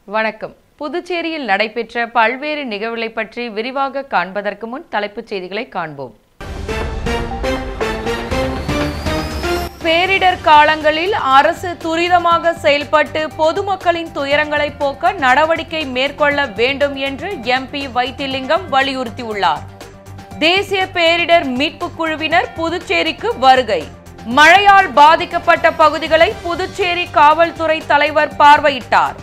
வணக்கம் புதுச்சேரியில் நடைபெற்ற பல்வேறு நிகழ்வுகளை பற்றி விரிவாக காண்பதற்கு முன் தலைப்புச் செய்திகளை காண்போம் பேரிடர் காலங்களில் அரசு துரிதமாக செயல்பட்டு பொதுமக்களின் துயரங்களை போக்க நடவடிக்கை மேற்கொள்ள வேண்டும் என்று எம்பி வைத்திலிங்கம் வலியுறுத்தியுள்ளார் தேசிய பேரிடர் மீட்புக் குழுவினர் புதுச்சேரிக்கு வருகை மழையால் பாதிக்கப்பட்ட பகுதிகளை புதுச்சேரி காவல்துறை தலைவர் பார்வையிட்டார்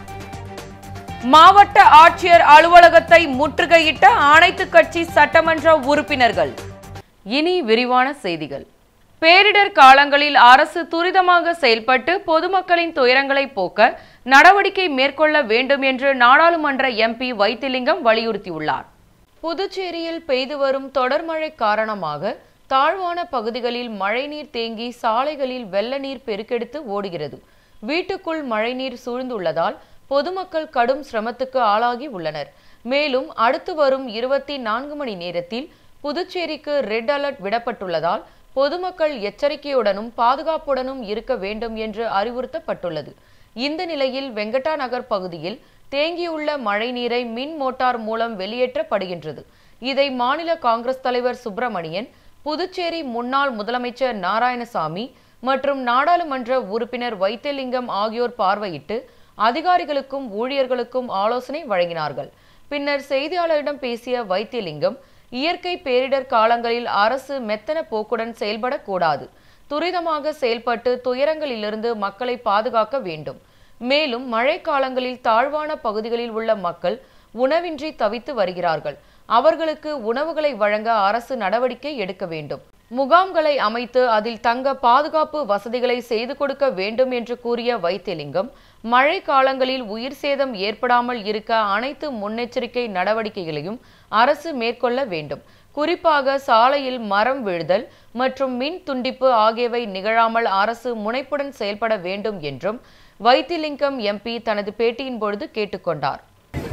மாவட்ட ஆட்சியர் அலுவலகத்தை முற்றுகையிட்ட அனைத்து கட்சி சட்டமன்ற உறுப்பினர்கள் இனி விரிவான செய்திகள் பேரிடர் காலங்களில் அரசு துரிதமாக செயல்பட்டு பொதுமக்களின் துயரங்களை போக்க நடவடிக்கை மேற்கொள்ள வேண்டும் என்று நாடாளுமன்ற எம்பி வைத்திலிங்கம் வலியுறுத்தியுள்ளார் புதுச்சேரியில் பெய்து வரும் தொடர் மழை காரணமாக தாழ்வான பகுதிகளில் மழைநீர் தேங்கி சாலைகளில் வெள்ள நீர் பெருக்கெடுத்து ஓடுகிறது வீட்டுக்குள் மழைநீர் சூழ்ந்துள்ளதால் பொதுமக்கள் கடும் சிரமத்துக்கு ஆளாகி உள்ளனர் மேலும் அடுத்து வரும் இருபத்தி நான்கு மணி நேரத்தில் புதுச்சேரிக்கு ரெட் அலர்ட் விடப்பட்டுள்ளதால் பொதுமக்கள் எச்சரிக்கையுடனும் பாதுகாப்புடனும் இருக்க வேண்டும் என்று அறிவுறுத்தப்பட்டுள்ளது இந்த நிலையில் வெங்கடா நகர் பகுதியில் தேங்கியுள்ள மழைநீரை மின் மோட்டார் மூலம் வெளியேற்றப்படுகின்றது இதை மாநில காங்கிரஸ் தலைவர் சுப்பிரமணியன் புதுச்சேரி முன்னாள் முதலமைச்சர் நாராயணசாமி மற்றும் நாடாளுமன்ற உறுப்பினர் வைத்தியலிங்கம் ஆகியோர் பார்வையிட்டு அதிகாரிகளுக்கும் ஊழியர்களுக்கும் ஆலோசனை வழங்கினார்கள் பின்னர் செய்தியாளரிடம் பேசிய வைத்தியலிங்கம் இயற்கை பேரிடர் காலங்களில் அரசு மெத்தன போக்குடன் செயல்படக்கூடாது துரிதமாக செயல்பட்டு துயரங்களிலிருந்து மக்களை பாதுகாக்க வேண்டும் மேலும் மழை காலங்களில் தாழ்வான பகுதிகளில் உள்ள மக்கள் உணவின்றி தவித்து வருகிறார்கள் அவர்களுக்கு உணவுகளை வழங்க அரசு நடவடிக்கை எடுக்க வேண்டும் முகாம்களை அமைத்து அதில் தங்க பாதுகாப்பு வசதிகளை செய்து கொடுக்க வேண்டும் என்று கூறிய வைத்தியலிங்கம் மழை காலங்களில் உயிர் சேதம் ஏற்படாமல் இருக்க அனைத்து முன்னெச்சரிக்கை நடவடிக்கைகளையும் அரசு மேற்கொள்ள வேண்டும் குறிப்பாக சாலையில் மரம் விழுதல் மற்றும் மின் துண்டிப்பு ஆகியவை நிகழாமல் அரசு முனைப்புடன் செயல்பட வேண்டும் என்றும் வைத்திலிங்கம் எம்பி தனது பேட்டியின் பொழுது கேட்டுக்கொண்டார்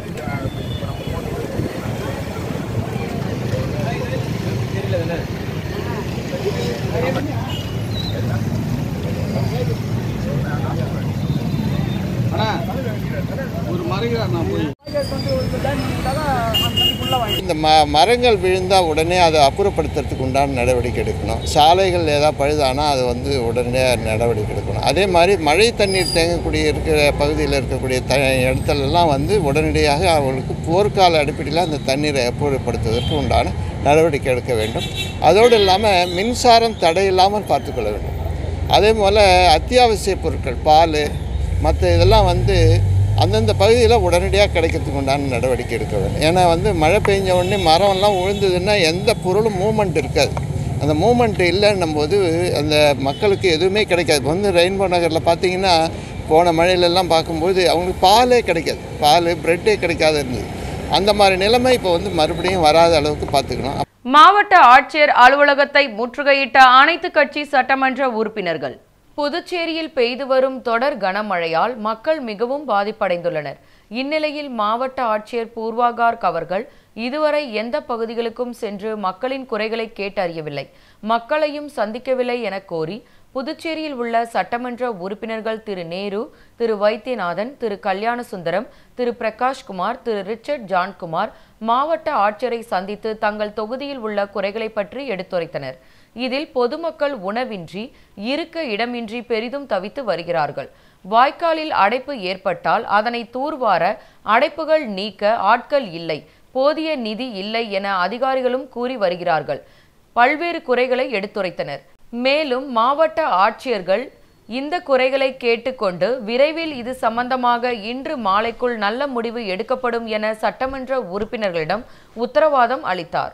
அண்ணா ஒரு மறைகிறார் நான் போய் இந்த ம மரங்கள் விழுந்தால் உடனே அதை அப்புறப்படுத்துறதுக்கு உண்டான நடவடிக்கை எடுக்கணும் சாலைகள் ஏதாவது பழுதானால் அது வந்து உடனே நடவடிக்கை எடுக்கணும் அதே மாதிரி மழை தண்ணீர் தேங்கக்கூடிய இருக்கிற பகுதியில் இருக்கக்கூடிய த இடத்துலலாம் வந்து உடனடியாக அவர்களுக்கு போர்க்கால அடிப்படையில் அந்த தண்ணீரை அப்புறப்படுத்துவதற்கு உண்டான நடவடிக்கை எடுக்க வேண்டும் அதோடு இல்லாமல் மின்சாரம் தடையில்லாமல் பார்த்துக்கொள்ள வேண்டும் அதே போல் அத்தியாவசிய பொருட்கள் பால் மற்ற இதெல்லாம் வந்து அந்தந்த பகுதியில் உடனடியாக கிடைக்கிறதுக்கு உண்டான நடவடிக்கை எடுக்க வேண்டும் ஏன்னா வந்து மழை பெஞ்ச உடனே மரம்லாம் விழுந்ததுன்னா எந்த பொருளும் மூமெண்ட் இருக்காது அந்த மூமெண்ட் இல்லைன்னும் போது அந்த மக்களுக்கு எதுவுமே கிடைக்காது இப்போ வந்து ரெயின்போ நகரில் பார்த்தீங்கன்னா போன மழையிலெல்லாம் பார்க்கும்போது அவங்களுக்கு பாலே கிடைக்காது பால் ப்ரெட்டே கிடைக்காத இருந்தது அந்த மாதிரி நிலைமை இப்போ வந்து மறுபடியும் வராத அளவுக்கு பார்த்துக்கணும் மாவட்ட ஆட்சியர் அலுவலகத்தை முற்றுகையிட்ட அனைத்து கட்சி சட்டமன்ற உறுப்பினர்கள் புதுச்சேரியில் பெய்து வரும் தொடர் கனமழையால் மக்கள் மிகவும் பாதிப்படைந்துள்ளனர் இந்நிலையில் மாவட்ட ஆட்சியர் பூர்வாகார்க் அவர்கள் இதுவரை எந்த பகுதிகளுக்கும் சென்று மக்களின் குறைகளை கேட்டறியவில்லை மக்களையும் சந்திக்கவில்லை என கோரி புதுச்சேரியில் உள்ள சட்டமன்ற உறுப்பினர்கள் திரு நேரு திரு வைத்தியநாதன் திரு கல்யாணசுந்தரம் திரு பிரகாஷ்குமார் திரு ரிச்சர்ட் ஜான்குமார் மாவட்ட ஆட்சியரை சந்தித்து தங்கள் தொகுதியில் உள்ள குறைகளை பற்றி எடுத்துரைத்தனர் இதில் பொதுமக்கள் உணவின்றி இருக்க இடமின்றி பெரிதும் தவித்து வருகிறார்கள் வாய்க்காலில் அடைப்பு ஏற்பட்டால் அதனை தூர்வார அடைப்புகள் நீக்க ஆட்கள் இல்லை போதிய நிதி இல்லை என அதிகாரிகளும் கூறி வருகிறார்கள் பல்வேறு குறைகளை எடுத்துரைத்தனர் மேலும் மாவட்ட ஆட்சியர்கள் இந்த குறைகளை கேட்டுக்கொண்டு விரைவில் இது சம்பந்தமாக இன்று மாலைக்குள் நல்ல முடிவு எடுக்கப்படும் என சட்டமன்ற உறுப்பினர்களிடம் உத்தரவாதம் அளித்தார்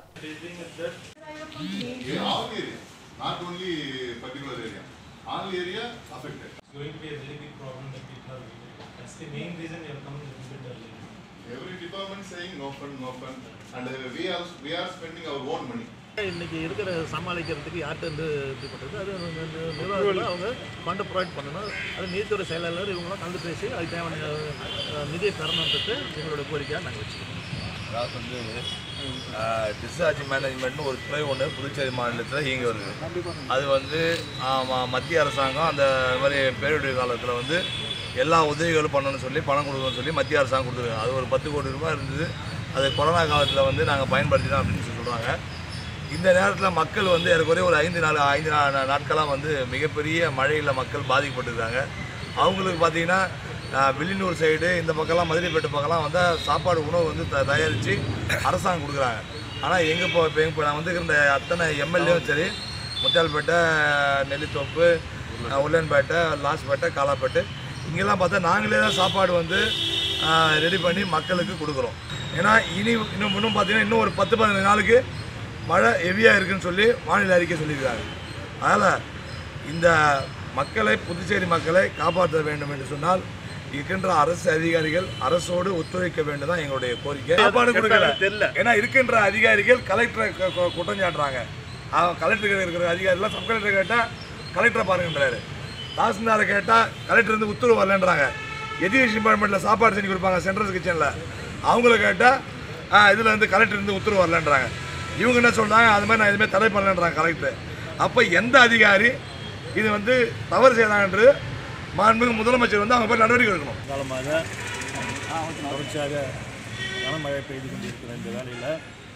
all area, not only particular area. All area affected. going to be a very big problem that people are living. That's the main reason we have come a little bit early. Every department saying no fund, no fund, and uh, we are we are spending our own money. இன்னைக்கு இருக்கிற சமாளிக்கிறதுக்கு யார்கிட்ட இருந்து இது பண்ணுறது அது நி- நி- நிர்வாகத்தில் அவங்க ஃபண்டை ப்ரொவைட் பண்ணணும் அது நீதித்துறை செயலாளர் இவங்களாம் கலந்து பேசி அதுக்கு தேவையான அஹ், நிதியை தரணுன்றது எங்களோட கோரிக்கையாக நாங்கள் வச்சுக்கிறோம் அதாவது வந்து டிஸ்சார்ஜ் மேனேஜ்மெண்ட்னு ஒரு துறை ஒன்று புதுச்சேரி மாநிலத்தில் இயங்கி வருது அது வந்து ஆமா, மத்திய அரசாங்கம் அந்த மாதிரி பேரிடர் காலத்தில் வந்து எல்லா உதவிகளும் பண்ணணும்னு சொல்லி பணம் கொடுக்கணும்னு சொல்லி மத்திய அரசாங்கம் கொடுத்துருக்காங்க அது ஒரு பத்து கோடி ரூபாய் இருந்தது அது கொரோனா காலத்தில் வந்து நாங்கள் பயன்படுத்தினோம் அப்படின்னு சொல்லி சொல்கிறாங்க இந்த நேரத்தில் மக்கள் வந்து ஏறக்குறைய ஒரு ஐந்து நாள் ஐந்து நா- நாட்களாக வந்து மிகப்பெரிய மழையில் மக்கள் பாதிக்கப்பட்டிருக்காங்க அவங்களுக்கு பார்த்தீங்கன்னா ஆஹ், வில்லியனூர் சைடு இந்த பக்கம்லாம் மதுரைப்பேட்டை பக்கம்லாம் வந்து சாப்பாடு உணவு வந்து த தயாரித்து அரசாங்கம் கொடுக்குறாங்க ஆனால் எங்கே இப்போ இப்போ இப்போ நான் வந்து இந்த அத்தனை எம்எல்ஏவும் சரி முத்தியால்பேட்டை நெல்லித்தோப்பு ஆஹ், உல்லன்பேட்டை லாஸ்பேட்டை காலாப்பேட்டை இங்கெல்லாம் பார்த்தா நாங்களே தான் சாப்பாடு வந்து ரெடி பண்ணி மக்களுக்கு கொடுக்குறோம் ஏன்னா இனி இன்னும் இன்னும் பார்த்தீங்கன்னா இன்னும் ஒரு பத்து பதினஞ்சு நாளுக்கு மழை ஹெவியாக இருக்குன்னு சொல்லி வானிலை அறிக்கை சொல்லியிருக்காங்க அதனால் இந்த மக்களை புதுச்சேரி மக்களை காப்பாற்ற வேண்டும் என்று சொன்னால் இருக்கின்ற அரசு அதிகாரிகள் அரசோடு ஒத்துழைக்க வேண்டும் தான் எங்களுடைய கோரிக்கை சாப்பாடு கொடுக்கல தெரியல. ஏன்னா இருக்கின்ற அதிகாரிகள் கலெக்டரை க- க- குற்றம் சாட்டுறாங்க அவன் கலெக்டர் இருக்கிற அதிகாரிலாம் சப் கலெக்டர் கேட்டால் கலெக்டரை பாருங்கன்றாரு தாசில்தாரை கேட்டால் கலெக்டர் இருந்து உத்தரவு வரலன்றாங்க எஜுகேஷன் டிபார்ட்மெண்ட்டில் சாப்பாடு செஞ்சு கொடுப்பாங்க சென்ட்ரல் கிச்சனில் அவங்கள கேட்டால் இதில் இருந்து கலெக்டர் இருந்து உத்தரவு வரலன்றாங்க இவங்க என்ன சொல்கிறாங்க அது மாதிரி நான் எதுவுமே தடை பண்ணலன்றாங்க கலெக்டர் அப்போ எந்த அதிகாரி இது வந்து தவறு செய்தாங்கன்றது மாண்புமிகு முதலமைச்சர் வந்து அவங்க பேர் நடவடிக்கை எடுக்கணும் காலமாக தொடர்ச்சியாக கனமழை பெய்து கொண்டிருக்கிற இந்த வேளையில்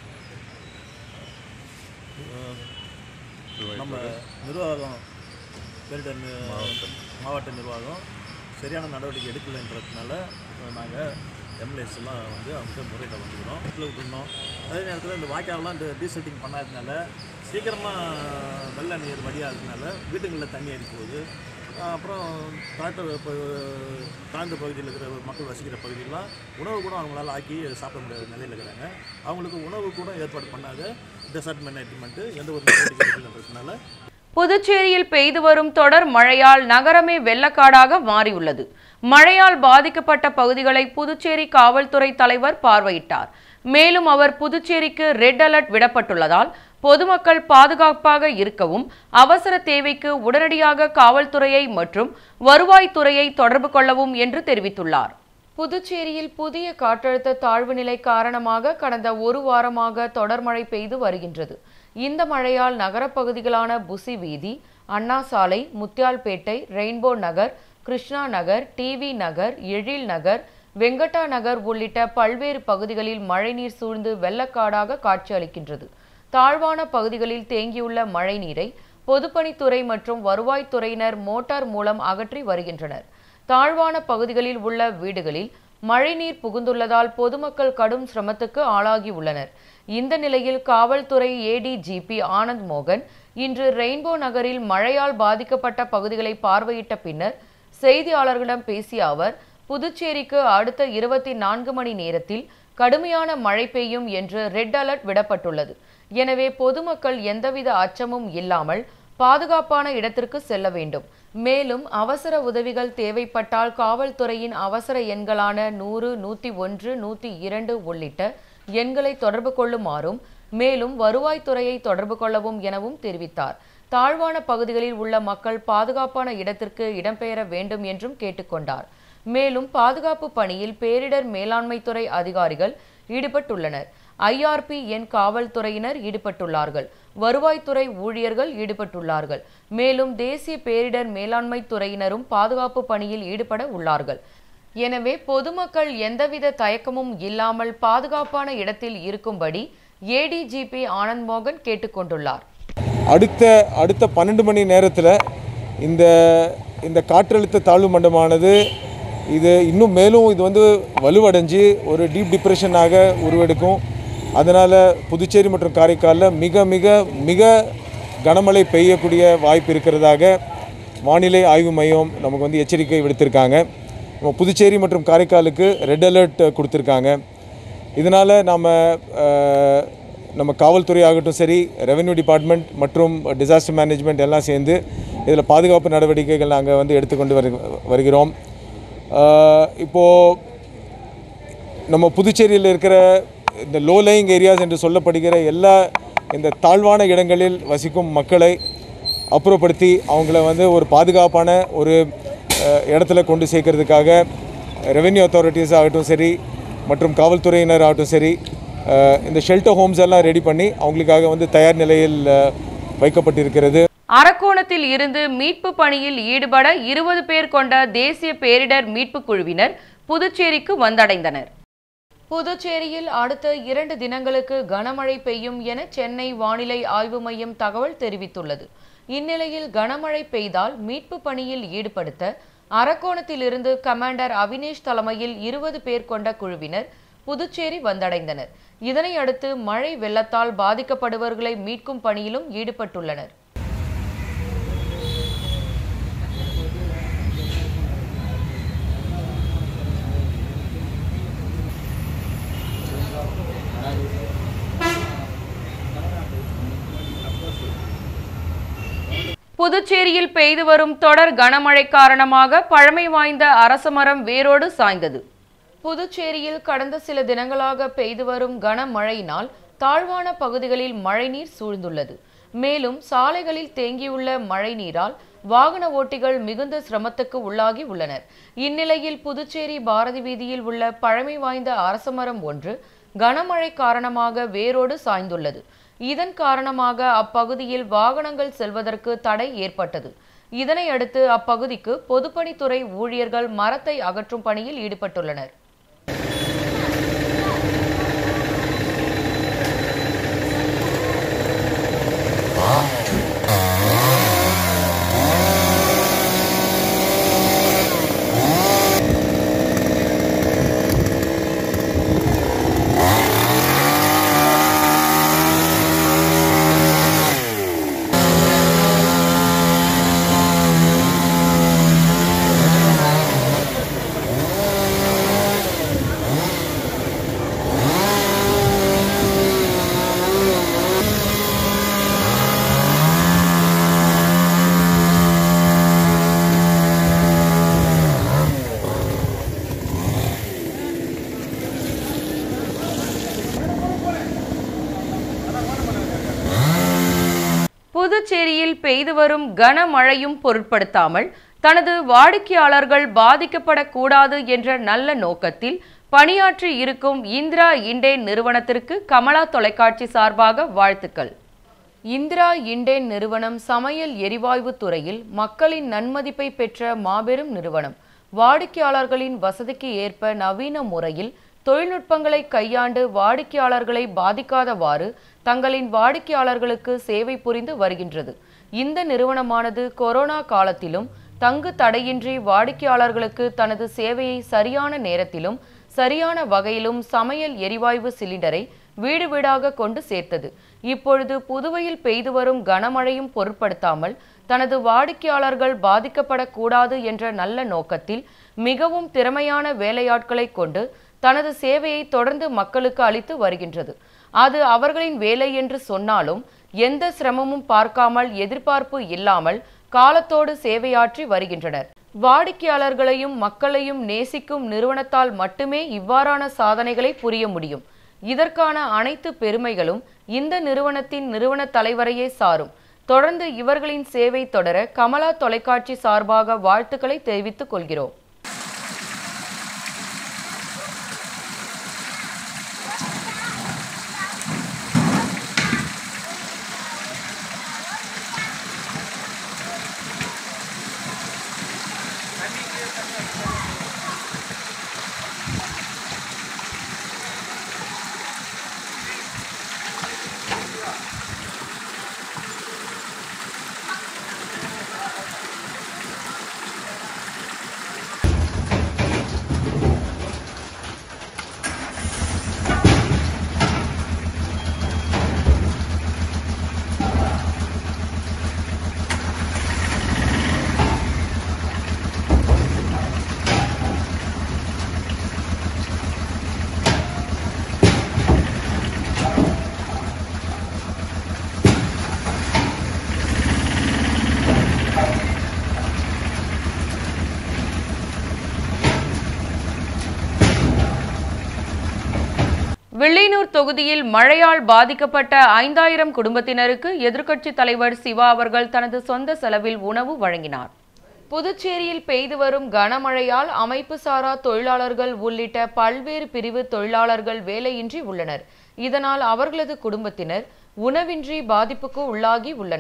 நம்ம நிர்வாகம் பேரிடர் நி- மாவட்ட நிர்வாகம் சரியான நடவடிக்கை எடுக்கலைன்றதுனால நாங்கள் எம்எல்ஏஸ் எல்லாம் வந்து அவங்க முறையிட வந்துக்கிறோம் வீட்டில் விட்டுருந்தோம் அதே நேரத்தில் இந்த வாய்க்காலெலாம் இந்த டீசெட்டிங் பண்ணாததுனால சீக்கிரமாக வெள்ள நீர் வடியாததுனால வீட்டுங்களில் தண்ணி அடி போகுது ஆஹ் அப்புறம் தாழ்த்த ப- தாழ்ந்த பகுதியில் இருக்கிற மக்கள் வசிக்கிற பகுதியெல்லாம் உணவு கூட அவங்களால ஆக்கி சாப்பிட முடியாத நிலையில் இருக்கிறாங்க அவங்களுக்கு உணவு கூட ஏற்பாடு பண்ணாத டெசர்ட் மேனேஜ்மெண்ட்டு எந்த ஒரு நடவடிக்கை எடுக்கலைன்றதுனால புதுச்சேரியில் பெய்து வரும் தொடர் மழையால் நகரமே வெள்ளக்காடாக மாறியுள்ளது மழையால் பாதிக்கப்பட்ட பகுதிகளை புதுச்சேரி காவல்துறை தலைவர் பார்வையிட்டார் மேலும் அவர் புதுச்சேரிக்கு ரெட் அலர்ட் விடப்பட்டுள்ளதால் பொதுமக்கள் பாதுகாப்பாக இருக்கவும் அவசர தேவைக்கு உடனடியாக காவல்துறையை மற்றும் வருவாய்த்துறையை தொடர்பு கொள்ளவும் என்று தெரிவித்துள்ளார் புதுச்சேரியில் புதிய காற்றழுத்த தாழ்வு நிலை காரணமாக கடந்த ஒரு வாரமாக தொடர் மழை பெய்து வருகின்றது இந்த மழையால் நகரப்பகுதிகளான புசி வீதி அண்ணா சாலை முத்தியால்பேட்டை ரெயின்போ நகர் கிருஷ்ணா நகர் டிவி நகர் எழில் நகர் வெங்கட்டா நகர் உள்ளிட்ட பல்வேறு பகுதிகளில் மழைநீர் சூழ்ந்து வெள்ளக்காடாக காட்சியளிக்கின்றது தாழ்வான பகுதிகளில் தேங்கியுள்ள மழைநீரை பொதுப்பணித்துறை மற்றும் வருவாய்த்துறையினர் மோட்டார் மூலம் அகற்றி வருகின்றனர் தாழ்வான பகுதிகளில் உள்ள வீடுகளில் மழைநீர் புகுந்துள்ளதால் பொதுமக்கள் கடும் சிரமத்துக்கு ஆளாகி உள்ளனர் இந்த நிலையில் காவல்துறை ஏடிஜிபி ஆனந்த் மோகன் இன்று ரெயின்போ நகரில் மழையால் பாதிக்கப்பட்ட பகுதிகளை பார்வையிட்ட பின்னர் செய்தியாளர்களிடம் பேசிய அவர் புதுச்சேரிக்கு அடுத்த இருபத்தி நான்கு மணி நேரத்தில் கடுமையான மழை பெய்யும் என்று ரெட் அலர்ட் விடப்பட்டுள்ளது எனவே பொதுமக்கள் எந்தவித அச்சமும் இல்லாமல் பாதுகாப்பான இடத்திற்கு செல்ல வேண்டும் மேலும் அவசர உதவிகள் தேவைப்பட்டால் காவல்துறையின் அவசர எண்களான நூறு நூற்றி ஒன்று நூற்றி இரண்டு உள்ளிட்ட எண்களை தொடர்பு கொள்ளுமாறும் மேலும் வருவாய்த்துறையை தொடர்பு கொள்ளவும் எனவும் தெரிவித்தார் தாழ்வான பகுதிகளில் உள்ள மக்கள் பாதுகாப்பான இடத்திற்கு இடம்பெயர வேண்டும் என்றும் கேட்டுக்கொண்டார் மேலும் பாதுகாப்பு பணியில் பேரிடர் மேலாண்மை துறை அதிகாரிகள் ஈடுபட்டுள்ளனர் ஐஆர்பி என் காவல்துறையினர் ஈடுபட்டுள்ளார்கள் வருவாய்த்துறை ஊழியர்கள் ஈடுபட்டுள்ளார்கள் மேலும் தேசிய பேரிடர் மேலாண்மை துறையினரும் பாதுகாப்பு பணியில் ஈடுபட உள்ளார்கள் எனவே பொதுமக்கள் எந்தவித தயக்கமும் இல்லாமல் பாதுகாப்பான இடத்தில் இருக்கும்படி ஏடிஜிபி ஆனந்த் மோகன் கேட்டுக்கொண்டுள்ளார் அடுத்த அடுத்த பன்னெண்டு மணி நேரத்தில் இந்த இந்த காற்றழுத்த தாழ்வு மண்டலமானது இது இன்னும் மேலும் இது வந்து வலுவடைஞ்சு ஒரு டீப் டிப்ரெஷனாக உருவெடுக்கும் அதனால் புதுச்சேரி மற்றும் காரைக்காலில் மிக மிக மிக கனமழை பெய்யக்கூடிய வாய்ப்பு இருக்கிறதாக வானிலை ஆய்வு மையம் நமக்கு வந்து எச்சரிக்கை விடுத்திருக்காங்க நம்ம புதுச்சேரி மற்றும் காரைக்காலுக்கு ரெட் அலர்ட் கொடுத்துருக்காங்க இதனால் நாம் நம்ம காவல்துறை ஆகட்டும் சரி ரெவென்யூ டிபார்ட்மெண்ட் மற்றும் டிசாஸ்டர் மேனேஜ்மெண்ட் எல்லாம் சேர்ந்து இதில் பாதுகாப்பு நடவடிக்கைகள் நாங்கள் வந்து எடுத்துக்கொண்டு வரு வருகிறோம் இப்போது நம்ம புதுச்சேரியில் இருக்கிற இந்த லோ லைங் ஏரியாஸ் என்று சொல்லப்படுகிற எல்லா இந்த தாழ்வான இடங்களில் வசிக்கும் மக்களை அப்புறப்படுத்தி அவங்கள வந்து ஒரு பாதுகாப்பான ஒரு அஹ், இடத்துல கொண்டு சேர்க்கறதுக்காக ரெவென்யூ அத்தாரிட்டிஸ் ஆகட்டும் சரி மற்றும் காவல்துறையினர் ஆகட்டும் சரி அஹ், இந்த ஷெல்டர் ஹோம்ஸ் எல்லாம் ரெடி பண்ணி அவங்களுக்காக வந்து தயார் நிலையில் அஹ், வைக்கப்பட்டிருக்கிறது அரக்கோணத்தில் இருந்து மீட்பு பணியில் ஈடுபட இருபது பேர் கொண்ட தேசிய பேரிடர் மீட்பு குழுவினர் புதுச்சேரிக்கு வந்தடைந்தனர் புதுச்சேரியில் அடுத்த இரண்டு தினங்களுக்கு கனமழை பெய்யும் என சென்னை வானிலை ஆய்வு மையம் தகவல் தெரிவித்துள்ளது இந்நிலையில் கனமழை பெய்தால் மீட்பு பணியில் ஈடுபடுத்த அரக்கோணத்திலிருந்து கமாண்டர் அவினேஷ் தலைமையில் இருபது பேர் கொண்ட குழுவினர் புதுச்சேரி வந்தடைந்தனர் இதனை அடுத்து மழை வெள்ளத்தால் பாதிக்கப்படுபவர்களை மீட்கும் பணியிலும் ஈடுபட்டுள்ளனர் புதுச்சேரியில் பெய்து வரும் தொடர் கனமழை காரணமாக பழமை வாய்ந்த அரசமரம் வேரோடு சாய்ந்தது புதுச்சேரியில் கடந்த சில தினங்களாக பெய்து வரும் கனமழையினால் தாழ்வான பகுதிகளில் மழைநீர் சூழ்ந்துள்ளது மேலும் சாலைகளில் தேங்கியுள்ள மழைநீரால் வாகன ஓட்டிகள் மிகுந்த சிரமத்துக்கு உள்ளாகி உள்ளனர் இந்நிலையில் புதுச்சேரி பாரதி வீதியில் உள்ள பழமை வாய்ந்த அரசமரம் ஒன்று கனமழை காரணமாக வேரோடு சாய்ந்துள்ளது இதன் காரணமாக அப்பகுதியில் வாகனங்கள் செல்வதற்கு தடை ஏற்பட்டது இதனை அடுத்து அப்பகுதிக்கு பொதுப்பணித்துறை ஊழியர்கள் மரத்தை அகற்றும் பணியில் ஈடுபட்டுள்ளனர் புதுச்சேரியில் பெய்து வரும் கனமழையும் பொருட்படுத்தாமல் தனது வாடிக்கையாளர்கள் பாதிக்கப்படக்கூடாது என்ற நல்ல நோக்கத்தில் பணியாற்றி இருக்கும் இந்திரா இண்டேன் நிறுவனத்திற்கு கமலா தொலைக்காட்சி சார்பாக வாழ்த்துக்கள் இந்திரா இண்டேன் நிறுவனம் சமையல் எரிவாயு துறையில் மக்களின் நன்மதிப்பை பெற்ற மாபெரும் நிறுவனம் வாடிக்கையாளர்களின் வசதிக்கு ஏற்ப நவீன முறையில் தொழில்நுட்பங்களை கையாண்டு வாடிக்கையாளர்களை பாதிக்காதவாறு தங்களின் வாடிக்கையாளர்களுக்கு சேவை புரிந்து வருகின்றது இந்த நிறுவனமானது கொரோனா காலத்திலும் தங்கு தடையின்றி வாடிக்கையாளர்களுக்கு தனது சேவையை சரியான நேரத்திலும் சரியான வகையிலும் சமையல் எரிவாயு சிலிண்டரை வீடு வீடாக கொண்டு சேர்த்தது இப்பொழுது புதுவையில் பெய்து வரும் கனமழையும் பொருட்படுத்தாமல் தனது வாடிக்கையாளர்கள் பாதிக்கப்படக்கூடாது என்ற நல்ல நோக்கத்தில் மிகவும் திறமையான வேலையாட்களை கொண்டு தனது சேவையை தொடர்ந்து மக்களுக்கு அளித்து வருகின்றது அது அவர்களின் வேலை என்று சொன்னாலும் எந்த சிரமமும் பார்க்காமல் எதிர்பார்ப்பு இல்லாமல் காலத்தோடு சேவையாற்றி வருகின்றனர் வாடிக்கையாளர்களையும் மக்களையும் நேசிக்கும் நிறுவனத்தால் மட்டுமே இவ்வாறான சாதனைகளை புரிய முடியும் இதற்கான அனைத்து பெருமைகளும் இந்த நிறுவனத்தின் நிறுவன தலைவரையே சாரும் தொடர்ந்து இவர்களின் சேவை தொடர கமலா தொலைக்காட்சி சார்பாக வாழ்த்துக்களை தெரிவித்துக் கொள்கிறோம் வில்லியனூர் தொகுதியில் மழையால் பாதிக்கப்பட்ட ஐந்தாயிரம் குடும்பத்தினருக்கு எதிர்க்கட்சித் தலைவர் சிவா அவர்கள் தனது சொந்த செலவில் உணவு வழங்கினார் புதுச்சேரியில் பெய்து வரும் கனமழையால் அமைப்பு சாரா தொழிலாளர்கள் உள்ளிட்ட பல்வேறு பிரிவு தொழிலாளர்கள் வேலையின்றி உள்ளனர் இதனால் அவர்களது குடும்பத்தினர் உணவின்றி பாதிப்புக்கு உள்ளாகி உள்ளனர்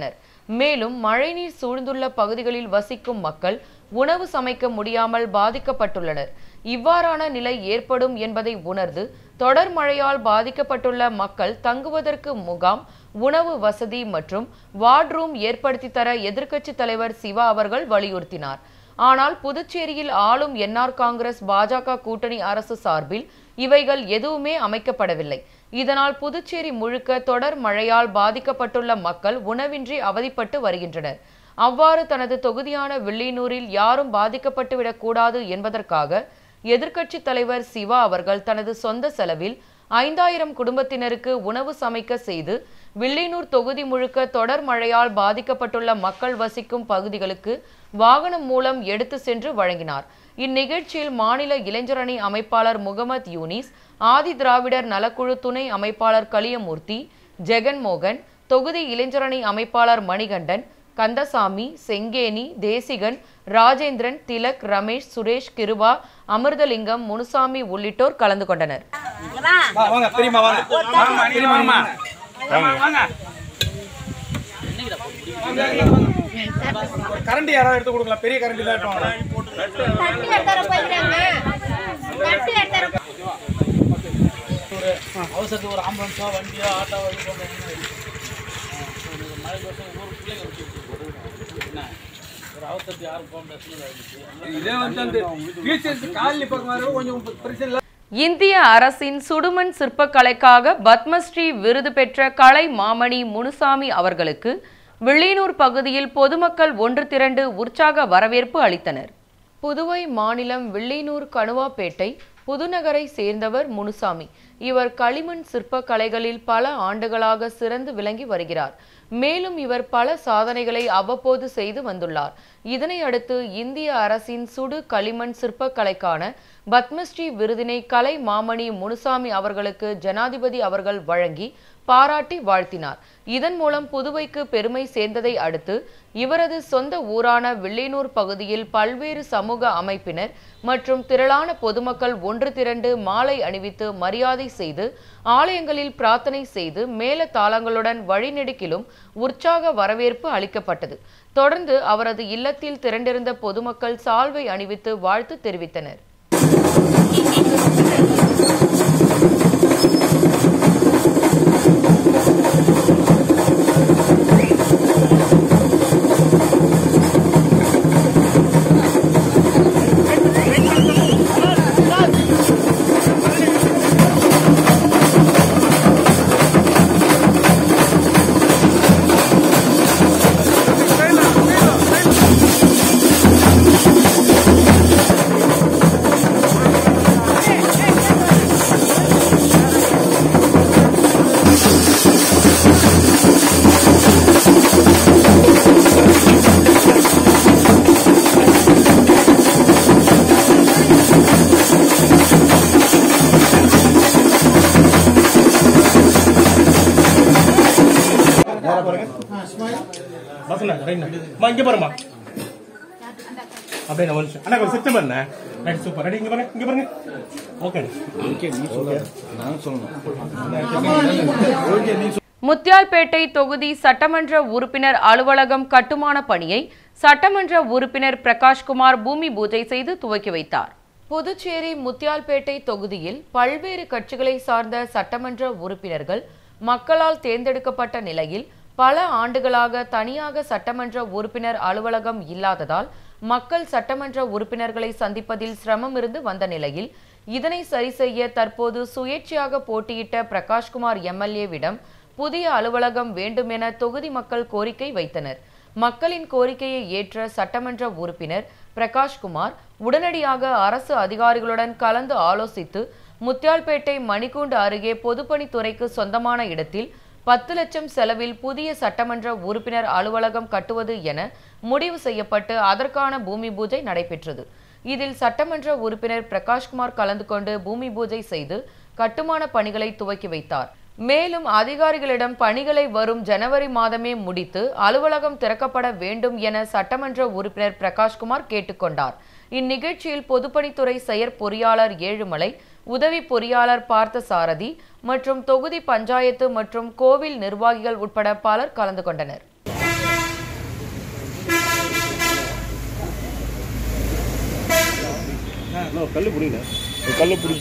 மேலும் மழைநீர் சூழ்ந்துள்ள பகுதிகளில் வசிக்கும் மக்கள் உணவு சமைக்க முடியாமல் பாதிக்கப்பட்டுள்ளனர் இவ்வாறான நிலை ஏற்படும் என்பதை உணர்ந்து தொடர் மழையால் பாதிக்கப்பட்டுள்ள மக்கள் தங்குவதற்கு முகாம் உணவு வசதி மற்றும் வார்ட்ரூம் ஏற்படுத்தி தர எதிர்க்கட்சி தலைவர் சிவா அவர்கள் வலியுறுத்தினார் ஆனால் புதுச்சேரியில் ஆளும் என்ஆர் காங்கிரஸ் பாஜக கூட்டணி அரசு சார்பில் இவைகள் எதுவுமே அமைக்கப்படவில்லை இதனால் புதுச்சேரி முழுக்க தொடர் மழையால் பாதிக்கப்பட்டுள்ள மக்கள் உணவின்றி அவதிப்பட்டு வருகின்றனர் அவ்வாறு தனது தொகுதியான வில்லியனூரில் யாரும் பாதிக்கப்பட்டுவிடக் கூடாது என்பதற்காக எதிர்க்கட்சி தலைவர் சிவா அவர்கள் தனது சொந்த செலவில் ஐந்தாயிரம் குடும்பத்தினருக்கு உணவு சமைக்க செய்து வில்லியனூர் தொகுதி முழுக்க தொடர் மழையால் பாதிக்கப்பட்டுள்ள மக்கள் வசிக்கும் பகுதிகளுக்கு வாகனம் மூலம் எடுத்து சென்று வழங்கினார் இந்நிகழ்ச்சியில் மாநில இளைஞரணி அமைப்பாளர் முகமது யூனிஸ் ஆதி திராவிடர் நலக்குழு துணை அமைப்பாளர் கலியமூர்த்தி ஜெகன்மோகன் தொகுதி இளைஞரணி அமைப்பாளர் மணிகண்டன் கந்தசாமி செங்கேனி தேசிகன் ராஜேந்திரன் திலக் ரமேஷ் சுரேஷ் கிருபா அமிர்தலிங்கம் முனுசாமி உள்ளிட்டோர் கலந்து கொண்டனர் வாங்க பெரியம்மா வாங்க வாங்க பெரியம்மா வாங்க கரண்ட் யாராவது எடுத்து கொடுக்கலாம் பெரிய கரண்ட் தான் எடுத்து அவசரத்துக்கு ஒரு ஆம்புலன்ஸோ வண்டியோ ஆட்டோவோ இது போன்ற மழை வருஷம் ஊர் பிள்ளைங்க என்ன ஒரு அவசரத்துக்கு யாரும் போக முடியாது இதே வந்து அந்த ஃபீச்சர்ஸ் காலனி பக்கம் வர கொஞ்சம் பிரச்சனை இல்லை இந்திய அரசின் சுடுமண் சிற்பக்கலைக்காக பத்மஸ்ரீ விருது பெற்ற கலை மாமணி முனுசாமி அவர்களுக்கு வில்லியனூர் பகுதியில் பொதுமக்கள் ஒன்று திரண்டு உற்சாக வரவேற்பு அளித்தனர் புதுவை மாநிலம் வில்லியனூர் கணுவாப்பேட்டை புதுநகரை சேர்ந்தவர் முனுசாமி இவர் களிமண் சிற்ப கலைகளில் பல ஆண்டுகளாக சிறந்து விளங்கி வருகிறார் மேலும் இவர் பல சாதனைகளை அவ்வப்போது செய்து வந்துள்ளார் இதனை அடுத்து இந்திய அரசின் சுடு களிமண் சிற்பக்கலைக்கான பத்மஸ்ரீ விருதினை கலை மாமணி முனுசாமி அவர்களுக்கு ஜனாதிபதி அவர்கள் வழங்கி பாராட்டி வாழ்த்தினார் இதன் மூலம் புதுவைக்கு பெருமை சேர்ந்ததை அடுத்து இவரது சொந்த ஊரான வில்லியனூர் பகுதியில் பல்வேறு சமூக அமைப்பினர் மற்றும் திரளான பொதுமக்கள் ஒன்று திரண்டு மாலை அணிவித்து மரியாதை செய்து ஆலயங்களில் பிரார்த்தனை செய்து மேல தாளங்களுடன் வழிநெடுக்கிலும் உற்சாக வரவேற்பு அளிக்கப்பட்டது தொடர்ந்து அவரது இல்லத்தில் திரண்டிருந்த பொதுமக்கள் சால்வை அணிவித்து வாழ்த்து தெரிவித்தனர் பசங்க ரைட்ண்ணா அம்மா இங்க பாருமா அப்படியே ஒரு நிமிஷம் அண்ணா கொஞ்சம் சிஸ்டம் பாருண்ணா ரைட் சூப்பர் ரெடி இங்க பாருங்க இங்க பாருங்க ஓகே முத்தியால்பேட்டை தொகுதி சட்டமன்ற உறுப்பினர் அலுவலகம் கட்டுமான பணியை சட்டமன்ற உறுப்பினர் பிரகாஷ்குமார் பூமி பூஜை செய்து துவக்கி வைத்தார் புதுச்சேரி முத்தியால்பேட்டை தொகுதியில் பல்வேறு கட்சிகளை சார்ந்த சட்டமன்ற உறுப்பினர்கள் மக்களால் தேர்ந்தெடுக்கப்பட்ட நிலையில் பல ஆண்டுகளாக தனியாக சட்டமன்ற உறுப்பினர் அலுவலகம் இல்லாததால் மக்கள் சட்டமன்ற உறுப்பினர்களை சந்திப்பதில் சிரமம் இருந்து வந்த நிலையில் இதனை சரி செய்ய தற்போது சுயேட்சையாக போட்டியிட்ட பிரகாஷ்குமார் எம்எல்ஏவிடம் புதிய அலுவலகம் வேண்டும் என தொகுதி மக்கள் கோரிக்கை வைத்தனர் மக்களின் கோரிக்கையை ஏற்ற சட்டமன்ற உறுப்பினர் பிரகாஷ்குமார் உடனடியாக அரசு அதிகாரிகளுடன் கலந்து ஆலோசித்து முத்தியால்பேட்டை மணிக்கூண்டு அருகே பொதுப்பணித்துறைக்கு சொந்தமான இடத்தில் பத்து லட்சம் செலவில் புதிய சட்டமன்ற உறுப்பினர் அலுவலகம் கட்டுவது என முடிவு செய்யப்பட்டு அதற்கான பூமி பூஜை நடைபெற்றது இதில் சட்டமன்ற உறுப்பினர் பிரகாஷ்குமார் கலந்து கொண்டு பூமி பூஜை செய்து கட்டுமான பணிகளை துவக்கி வைத்தார் மேலும் அதிகாரிகளிடம் பணிகளை வரும் ஜனவரி மாதமே முடித்து அலுவலகம் திறக்கப்பட வேண்டும் என சட்டமன்ற உறுப்பினர் பிரகாஷ்குமார் கேட்டுக்கொண்டார் இந்நிகழ்ச்சியில் பொதுப்பணித்துறை செயற்பொறியாளர் ஏழுமலை உதவி பொறியாளர் பார்த்தசாரதி மற்றும் தொகுதி பஞ்சாயத்து மற்றும் கோவில் நிர்வாகிகள் உட்பட பலர் கலந்து கொண்டனர் கல் பிடிங்க கல் பிடி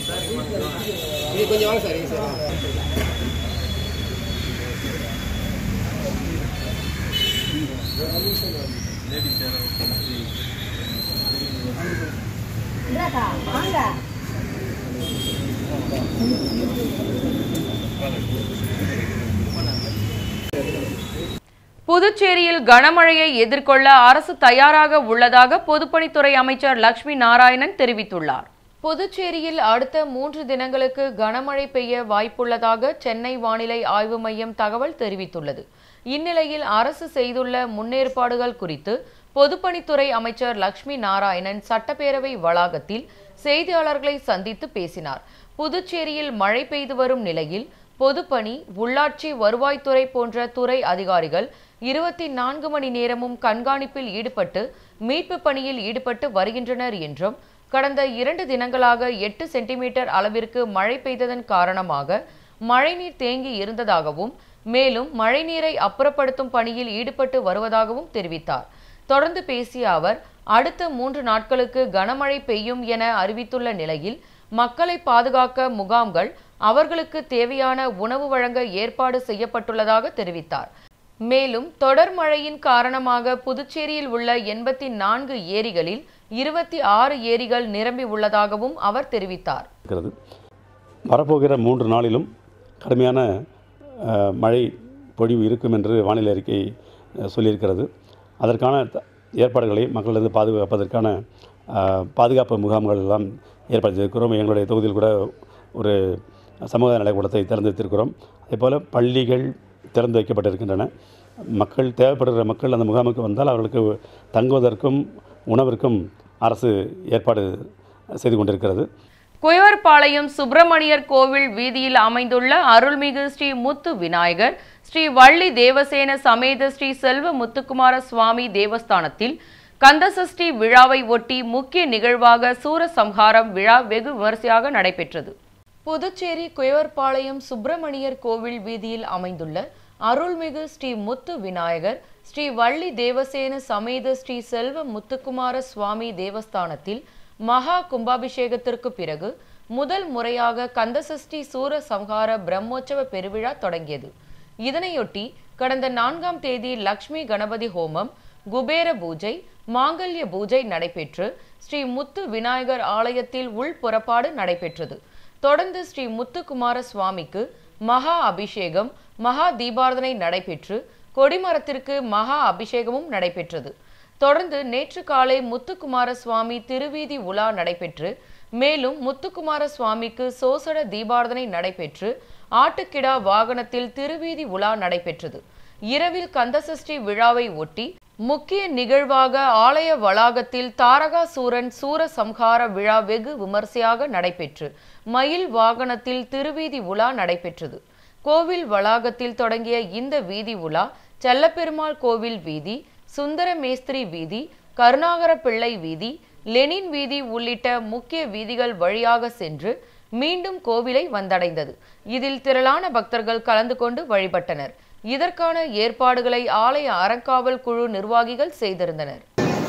புதுச்சேரியில் கனமழையை எதிர்கொள்ள அரசு தயாராக உள்ளதாக பொதுப்பணித்துறை அமைச்சர் லட்சுமி நாராயணன் தெரிவித்துள்ளார் புதுச்சேரியில் அடுத்த மூன்று தினங்களுக்கு கனமழை பெய்ய வாய்ப்புள்ளதாக சென்னை வானிலை ஆய்வு மையம் தகவல் தெரிவித்துள்ளது இந்நிலையில் அரசு செய்துள்ள முன்னேற்பாடுகள் குறித்து பொதுப்பணித்துறை அமைச்சர் லட்சுமி நாராயணன் சட்டப்பேரவை வளாகத்தில் செய்தியாளர்களை சந்தித்து பேசினார் புதுச்சேரியில் மழை பெய்து வரும் நிலையில் பொதுப்பணி உள்ளாட்சி வருவாய்த்துறை போன்ற துறை அதிகாரிகள் இருபத்தி நான்கு மணி நேரமும் கண்காணிப்பில் ஈடுபட்டு மீட்பு பணியில் ஈடுபட்டு வருகின்றனர் என்றும் கடந்த இரண்டு தினங்களாக எட்டு சென்டிமீட்டர் அளவிற்கு மழை பெய்ததன் காரணமாக மழைநீர் தேங்கி இருந்ததாகவும் மேலும் மழைநீரை அப்புறப்படுத்தும் பணியில் ஈடுபட்டு வருவதாகவும் தெரிவித்தார் தொடர்ந்து பேசிய அவர் அடுத்த மூன்று நாட்களுக்கு கனமழை பெய்யும் என அறிவித்துள்ள நிலையில் மக்களை பாதுகாக்க முகாம்கள் அவர்களுக்கு தேவையான உணவு வழங்க ஏற்பாடு செய்யப்பட்டுள்ளதாக தெரிவித்தார் மேலும் தொடர் மழையின் காரணமாக புதுச்சேரியில் உள்ள எண்பத்தி நான்கு ஏரிகளில் இருபத்தி ஆறு ஏரிகள் நிரம்பி உள்ளதாகவும் அவர் தெரிவித்தார் இருக்கிறது வரப்போகிற மூன்று நாளிலும் கடுமையான அஹ், மழை பொழிவு இருக்கும் என்று வானிலை அறிக்கை அஹ், சொல்லியிருக்கிறது அதற்கான த- ஏற்பாடுகளை மக்களிடம் பாதுகாப்பதற்கான அஹ், பாதுகாப்பு முகாம்கள் எல்லாம் ஏற்பாடு செய்திருக்கிறோம் எங்களுடைய தொகுதியில் கூட ஒரு சமூக நலக்கூடத்தை திறந்து வைத்திருக்கிறோம் அதேபோல் பள்ளிகள் திறந்து வைக்கப்பட்டிருக்கின்றன மக்கள் தேவைப்படுகிற மக்கள் அந்த முகாமுக்கு வந்தால் அவர்களுக்கு தங்குவதற்கும் உணவிற்கும் அரசு ஏற்பாடு செய்து கொண்டிருக்கிறது குயவர்பாளையம் சுப்பிரமணியர் கோவில் வீதியில் அமைந்துள்ள அருள்மிகு ஸ்ரீ முத்து விநாயகர் ஸ்ரீ வள்ளி தேவசேன சமேத ஸ்ரீ செல்வ முத்துக்குமார சுவாமி தேவஸ்தானத்தில் கந்தசஷ்டி விழாவை ஒட்டி முக்கிய நிகழ்வாக சூரசம்ஹாரம் விழா வெகு விமரிசையாக நடைபெற்றது புதுச்சேரி குயவர்பாளையம் சுப்பிரமணியர் கோவில் வீதியில் அமைந்துள்ள அருள்மிகு ஸ்ரீ முத்து விநாயகர் ஸ்ரீ வள்ளி தேவசேன சமேத ஸ்ரீ செல்வ முத்துக்குமார சுவாமி தேவஸ்தானத்தில் மகா கும்பாபிஷேகத்திற்கு பிறகு முதல் முறையாக கந்தசஷ்டி சூர சம்ஹார பிரம்மோற்சவ பெருவிழா தொடங்கியது இதனையொட்டி கடந்த நான்காம் தேதி லக்ஷ்மி கணபதி ஹோமம் குபேர பூஜை மாங்கல்ய பூஜை நடைபெற்று ஸ்ரீ முத்து விநாயகர் ஆலயத்தில் உள் புறப்பாடு நடைபெற்றது தொடர்ந்து ஸ்ரீ முத்துக்குமார சுவாமிக்கு மகா அபிஷேகம் மகா தீபாரதனை நடைபெற்று கொடிமரத்திற்கு மகா அபிஷேகமும் நடைபெற்றது தொடர்ந்து நேற்று காலை முத்துக்குமார சுவாமி திருவீதி உலா நடைபெற்று மேலும் முத்துக்குமார சுவாமிக்கு சோசட தீபாரதனை நடைபெற்று ஆட்டுக்கிடா வாகனத்தில் திருவீதி உலா நடைபெற்றது இரவில் கந்தசஷ்டி விழாவை ஒட்டி முக்கிய நிகழ்வாக ஆலய வளாகத்தில் தாரகாசூரன் சூர சம்ஹார விழா வெகு விமர்சையாக நடைபெற்று மயில் வாகனத்தில் திருவீதி உலா நடைபெற்றது கோவில் வளாகத்தில் தொடங்கிய இந்த வீதி உலா செல்லப்பெருமாள் கோவில் வீதி சுந்தர மேஸ்திரி வீதி கருணாகர பிள்ளை வீதி லெனின் வீதி உள்ளிட்ட முக்கிய வீதிகள் வழியாக சென்று மீண்டும் கோவிலை வந்தடைந்தது இதில் திரளான பக்தர்கள் கலந்து கொண்டு வழிபட்டனர் இதற்கான ஏற்பாடுகளை ஆலய அறங்காவல் குழு நிர்வாகிகள் செய்திருந்தனர்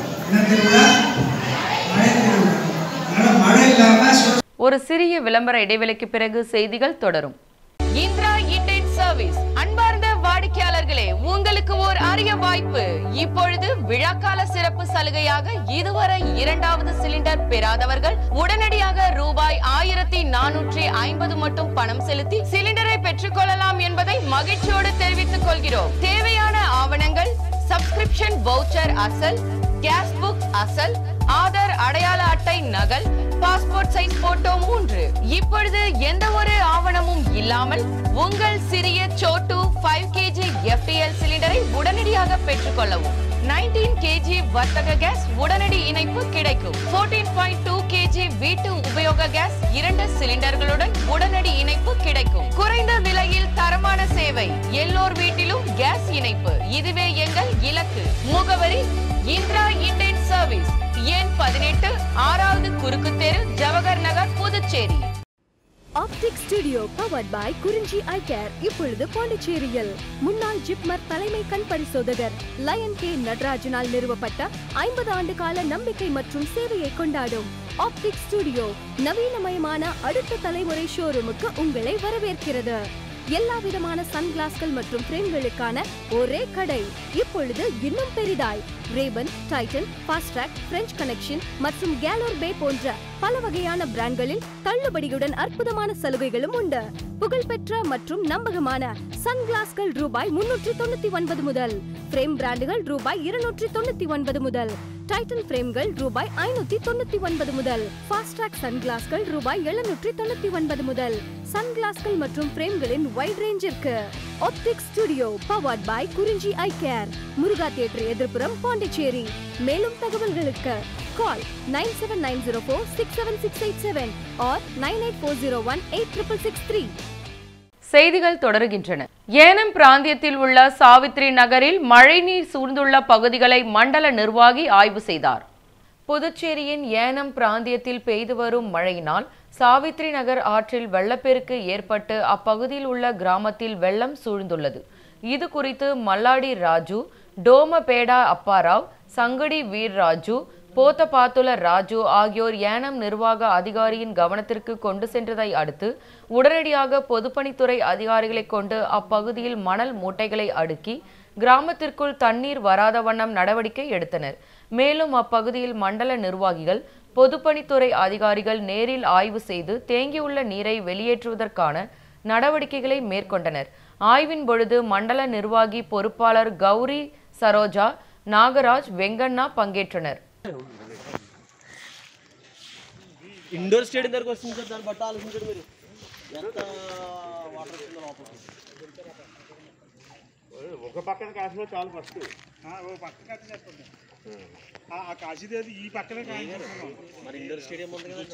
ஒரு சிறிய விளம்பர இடைவெளிக்கு பிறகு செய்திகள் தொடரும் இந்திரா இண்டேன் சர்வீஸ் அன்பார்ந்த வாடிக்கையாளர்களே உங்களுக்கு ஒரு அரிய வாய்ப்பு இப்பொழுது விழாக்கால சிறப்பு சலுகையாக இதுவரை இரண்டாவது சிலிண்டர் பெறாதவர்கள் உடனடியாக ரூபாய் ஆயிரத்தி நானூற்றி ஐம்பது மட்டும் பணம் செலுத்தி சிலிண்டரை பெற்றுக் கொள்ளலாம் என்பதை மகிழ்ச்சியோடு தெரிவித்துக் கொள்கிறோம் தேவையான ஆவணங்கள் சப்ஸ்கிரிப்ஷன் வவுச்சர் அசல் கேஸ் புக் அசல் ஆதார் அடையாள அட்டை நகல் பாஸ்போர்ட் சைஸ் போட்டோ மூன்று இப்பொழுது எந்த ஒரு ஆவணமும் இல்லாமல் உங்கள் சிறிய சோட்டு ஃபைவ் கேஜி எஃப்டிஎல் சிலிண்டரை உடனடியாக பெற்றுக்கொள்ளவும் 19 கேஜி வர்த்தக கேஸ் உடனடி இணைப்பு கிடைக்கும் 14.2 பாயிண்ட் டூ கேஜி வீட்டு உபயோக கேஸ் இரண்டு சிலிண்டர்களுடன் உடனடி இணைப்பு கிடைக்கும் குறைந்த விலையில் தரமான சேவை எல்லோர் வீட்டிலும் கேஸ் இணைப்பு இதுவே எங்கள் இலக்கு முகவரி இந்திரா இண்டேன் சர்வீஸ் எண் பதினெட்டு ஆறாவது குறுக்கு தெரு ஜவஹர் நகர் புதுச்சேரி अब optic Studio powered by Kurinji eye care இப்பொழுது பாண்டிச்சேரியில் முன்னாள் ஜிப்மர் தலைமை கண் பரிசோதகர் லயன் கே நடராஜனால் நிறுவப்பட்ட ஐம்பது ஆண்டு கால நம்பிக்கை மற்றும் சேவையை கொண்டாடும் ஆப்டிக் ஸ்டுடியோ நவீனமயமான அடுத்த தலைமுறை ஷோரூமுக்கு உங்களை வரவேற்கிறது எல்லா விதமான சன்கிளாஸ்கள் மற்றும் பிரேம்களுக்கான ஒரே கடை இப்பொழுது இன்னும் பெரிதாய் RayBan Titan Fastrack French Connection மற்றும் கேலோர் பே போன்ற பல வகையான பிராண்ட்களில் தள்ளுபடியுடன் அற்புதமான சலுகைகளும் உண்டு புகழ்பெற்ற மற்றும் நம்பகமான சன்கிளாஸ்கள் ரூபாய் முன்னூற்றி தொண்ணூத்தி ஒன்பது முதல் பிரேம் பிராண்டுகள் ரூபாய் இருநூற்றி தொண்ணூத்தி ஒன்பது முதல் டைட்டன் பிரேம்கள் ரூபாய் ஐநூத்தி தொண்ணூத்தி ஒன்பது முதல் ஃபாஸ்ட்ராக் சன்கிளாஸ்கள் ரூபாய் எழுநூற்றி தொண்ணூத்தி ஒன்பது முதல் சன்கிளாஸ்கள் மற்றும் பிரேம்களின் வைட் ரேஞ்சிற்கு Optic Studio powered by Kurinji eye care Muruga theatre எதிர்ப்புறம் பாண்டிச்சேரி மேலும் தகவல்களுக்கு call nine seven nine zero four six seven six eight seven or nine eight four zero one eight triple six three செய்திகள் தொடருகின்றன ஏனம் பிராந்தியத்தில் உள்ள சாவித்ரி நகரில் மழைநீர் சூழ்ந்துள்ள பகுதிகளை மண்டல நிர்வாகி ஆய்வு செய்தார் புதுச்சேரியின் ஏனம் பிராந்தியத்தில் பெய்து வரும் மழையினால் சாவித்ரி நகர் ஆற்றில் வெள்ளப்பெருக்கு ஏற்பட்டு அப்பகுதியில் உள்ள கிராமத்தில் வெள்ளம் சூழ்ந்துள்ளது இது குறித்து மல்லாடி ராஜு டோமபேடா அப்பாராவ் சங்கடி வீர் ராஜு போத்தபாத்துல ராஜு ஆகியோர் ஏனம் நிர்வாக அதிகாரியின் கவனத்திற்கு கொண்டு சென்றதை அடுத்து உடனடியாக பொதுப்பணித்துறை அதிகாரிகளை கொண்டு அப்பகுதியில் மணல் மூட்டைகளை அடுக்கி கிராமத்திற்குள் தண்ணீர் வராத வண்ணம் நடவடிக்கை எடுத்தனர் மேலும் அப்பகுதியில் மண்டல நிர்வாகிகள் பொதுப்பணித்துறை அதிகாரிகள் நேரில் ஆய்வு செய்து தேங்கியுள்ள நீரை வெளியேற்றுவதற்கான நடவடிக்கைகளை மேற்கொண்டனர் ஆய்வின் பொழுது மண்டல நிர்வாகி பொறுப்பாளர் கௌரி சரோஜா நாகராஜ் வெங்கண்ணா பங்கேற்றனர் ఇండోర్ స్టేడియం దగ్గరకు వస్తుంది సార్ దాన్ని బట్ట ఆలోచించండి మీరు ఎంత వాటర్ వస్తుందో లోపలికి ఒక పక్కన కాసిలో చాలు ఫస్ట్ ఒక పక్కన కాసి ఆ కాసిదేది ఈ పక్కనే కాయించేస్తున్నాం మరి ఇండోర్ స్టేడియం ఉంది కదా